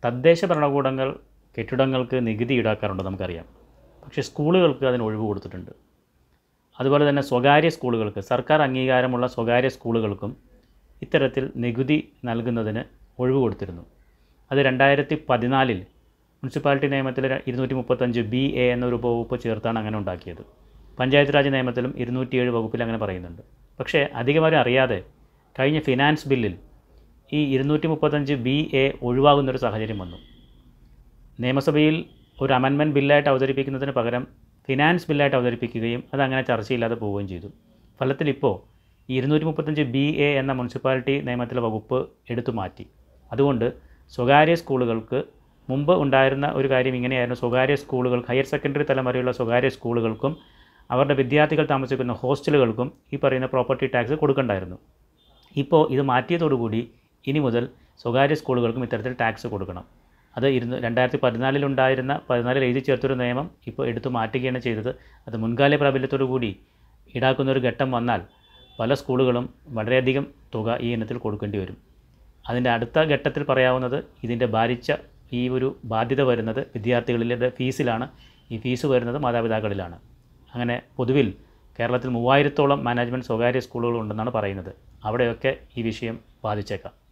തദ്ദേശ ഭരണകൂടങ്ങൾ കെട്ടിടങ്ങൾക്ക് നികുതി ഈടാക്കാറുണ്ട് നമുക്കറിയാം പക്ഷേ സ്കൂളുകൾക്ക് അതിന് ഒഴിവ് കൊടുത്തിട്ടുണ്ട് അതുപോലെ തന്നെ സ്വകാര്യ സ്കൂളുകൾക്ക് സർക്കാർ അംഗീകാരമുള്ള സ്വകാര്യ സ്കൂളുകൾക്കും ഇത്തരത്തിൽ നികുതി നൽകുന്നതിന് ഒഴിവ് കൊടുത്തിരുന്നു അത് രണ്ടായിരത്തി പതിനാലിൽ മുനിസിപ്പാലിറ്റി നിയമത്തിൽ ഇരുന്നൂറ്റി മുപ്പത്തഞ്ച് ബി എ എന്നൊരു ഉപവകുപ്പ് ചേർത്താണ് അങ്ങനെ ഉണ്ടാക്കിയത് പഞ്ചായത്ത് രാജ് നിയമത്തിലും ഇരുന്നൂറ്റിയേഴ് വകുപ്പിൽ അങ്ങനെ പറയുന്നുണ്ട് പക്ഷേ അധികമാരും അറിയാതെ കഴിഞ്ഞ ഫിനാൻസ് ബില്ലിൽ ഈ ഇരുന്നൂറ്റി മുപ്പത്തഞ്ച് ബി എ ഒഴിവാകുന്നൊരു സാഹചര്യം വന്നു നിയമസഭയിൽ ഒരു അമെൻമെൻറ്റ് ബില്ലായിട്ട് അവതരിപ്പിക്കുന്നതിന് പകരം ഫിനാൻസ് ബില്ലായിട്ട് അവതരിപ്പിക്കുകയും അതങ്ങനെ ചർച്ചയില്ലാതെ പോവുകയും ചെയ്തു ഫലത്തിൽ ഇപ്പോൾ ഈ ഇരുന്നൂറ്റി മുപ്പത്തഞ്ച് ബി എ എന്ന മുനിസിപ്പാലിറ്റി നിയമത്തിലെ വകുപ്പ് എടുത്തു മാറ്റി അതുകൊണ്ട് സ്വകാര്യ സ്കൂളുകൾക്ക് മുമ്പ് ഉണ്ടായിരുന്ന ഒരു കാര്യം ഇങ്ങനെയായിരുന്നു സ്വകാര്യ സ്കൂളുകൾ ഹയർ സെക്കൻഡറി തലം വരെയുള്ള സ്വകാര്യ സ്കൂളുകൾക്കും അവരുടെ വിദ്യാർത്ഥികൾ താമസിക്കുന്ന ഹോസ്റ്റലുകൾക്കും ഈ പറയുന്ന പ്രോപ്പർട്ടി ടാക്സ് കൊടുക്കണ്ടായിരുന്നു ഇപ്പോൾ ഇത് മാറ്റിയതോടുകൂടി ഇനി മുതൽ സ്വകാര്യ സ്കൂളുകൾക്കും ഇത്തരത്തിൽ ടാക്സ് കൊടുക്കണം അത് ഇരുന്ന് രണ്ടായിരത്തി പതിനാലിലുണ്ടായിരുന്ന പതിനാലിൽ എഴുതി ചേർത്തൊരു നിയമം ഇപ്പോൾ എടുത്തു മാറ്റുകയാണ് ചെയ്തത് അത് മുൻകാല പ്രാബല്യത്തോടു കൂടി ഈടാക്കുന്ന ഒരു ഘട്ടം വന്നാൽ പല സ്കൂളുകളും വളരെയധികം തുക ഈ ഇനത്തിൽ കൊടുക്കേണ്ടി വരും അതിൻ്റെ അടുത്ത ഘട്ടത്തിൽ പറയാവുന്നത് ഇതിൻ്റെ ഭാരിച്ച ഈ ഒരു ബാധ്യത വരുന്നത് വിദ്യാർത്ഥികളുടെ ഫീസിലാണ് ഈ ഫീസ് വരുന്നത് മാതാപിതാക്കളിലാണ് അങ്ങനെ പൊതുവിൽ കേരളത്തിൽ മൂവായിരത്തോളം മാനേജ്മെൻറ്റ് സ്വകാര്യ സ്കൂളുകൾ ഉണ്ടെന്നാണ് പറയുന്നത് അവിടെയൊക്കെ ഈ വിഷയം ബാധിച്ചേക്കാം